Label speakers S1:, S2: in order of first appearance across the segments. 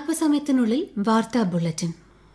S1: അല്പസമയത്തിനുള്ളിൽ വാർത്താ ബുള്ളറ്റിൻ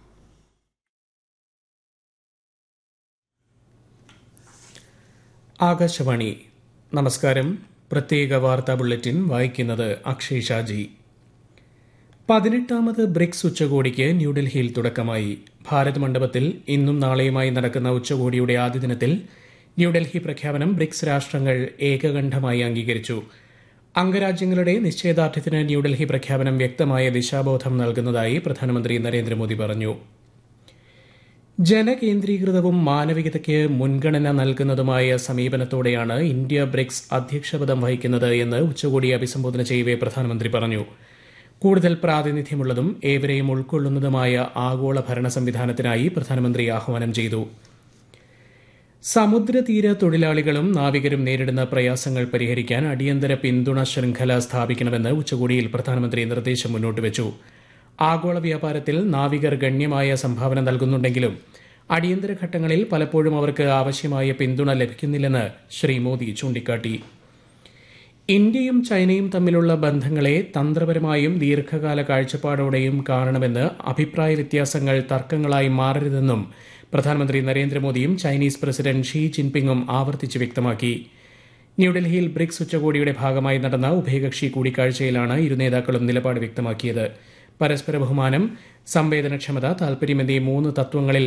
S2: ആകാശവാണി നമസ്കാരം പ്രത്യേക വാർത്താ ബുള്ളറ്റിൻ വായിക്കുന്നത് അക്ഷയ് ഷാജി പതിനെട്ടാമത് ബ്രിക്സ് ഉച്ചകോടിക്ക് ന്യൂഡൽഹിയിൽ തുടക്കമായി ഭാരത് മണ്ഡപത്തിൽ ഇന്നും നാളെയുമായി നടക്കുന്ന ഉച്ചകോടിയുടെ ആദ്യ ദിനത്തിൽ ന്യൂഡൽഹി പ്രഖ്യാപനം ബ്രിക്സ് രാഷ്ട്രങ്ങൾ ഏകകണ്ഠമായി അംഗീകരിച്ചു അംഗരാജ്യങ്ങളുടെ നിശ്ചയദാർഢ്യത്തിന് ന്യൂഡൽഹി പ്രഖ്യാപനം വ്യക്തമായ ദിശാബോധം നൽകുന്നതായി പ്രധാനമന്ത്രി നരേന്ദ്രമോദി പറഞ്ഞു ജനകേന്ദ്രീകൃതവും മാനവികതയ്ക്ക് മുൻഗണന നൽകുന്നതുമായ സമീപനത്തോടെയാണ് ഇന്ത്യ ബ്രിക്സ് അധ്യക്ഷപദം വഹിക്കുന്നത് എന്ന് ഉച്ചകോടി അഭിസംബോധന ചെയ്യവേ പ്രധാനമന്ത്രി പറഞ്ഞു കൂടുതൽ പ്രാതിനിധ്യമുള്ളതും ഏവരെയും ഉൾക്കൊള്ളുന്നതുമായ ആഗോള ഭരണ സംവിധാനത്തിനായി പ്രധാനമന്ത്രി ആഹ്വാനം ചെയ്തു സമുദ്രതീര തൊഴിലാളികളും നാവികരും നേരിടുന്ന പ്രയാസങ്ങൾ പരിഹരിക്കാൻ അടിയന്തര പിന്തുണ ശൃംഖല സ്ഥാപിക്കണമെന്ന് ഉച്ചകോടിയിൽ പ്രധാനമന്ത്രി നിർദ്ദേശം മുന്നോട്ട് വെച്ചു ആഗോള വ്യാപാരത്തിൽ നാവികർ ഗണ്യമായ സംഭാവന നൽകുന്നുണ്ടെങ്കിലും അടിയന്തര ഘട്ടങ്ങളിൽ പലപ്പോഴും അവർക്ക് ആവശ്യമായ പിന്തുണ ലഭിക്കുന്നില്ലെന്ന് ശ്രീ മോദി ചൂണ്ടിക്കാട്ടി ഇന്ത്യയും ചൈനയും തമ്മിലുള്ള ബന്ധങ്ങളെ തന്ത്രപരമായും ദീർഘകാല കാഴ്ചപ്പാടോടെയും കാണണമെന്ന് അഭിപ്രായ വ്യത്യാസങ്ങൾ തർക്കങ്ങളായി മാറരുതെന്നും പ്രധാനമന്ത്രി നരേന്ദ്രമോദിയും ചൈനീസ് പ്രസിഡന്റ് ഷീ ജിൻപിങ്ങും ആവർത്തിച്ച് വ്യക്തമാക്കി ന്യൂഡൽഹിയിൽ ബ്രിക്സ് ഉച്ചകോടിയുടെ ഭാഗമായി നടന്ന ഉഭയകക്ഷി കൂടിക്കാഴ്ചയിലാണ് ഇരു നേതാക്കളും നിലപാട് വ്യക്തമാക്കിയത് പരസ്പര ബഹുമാനം സംവേദനക്ഷമത താൽപര്യം എന്നീ മൂന്ന് തത്വങ്ങളിൽ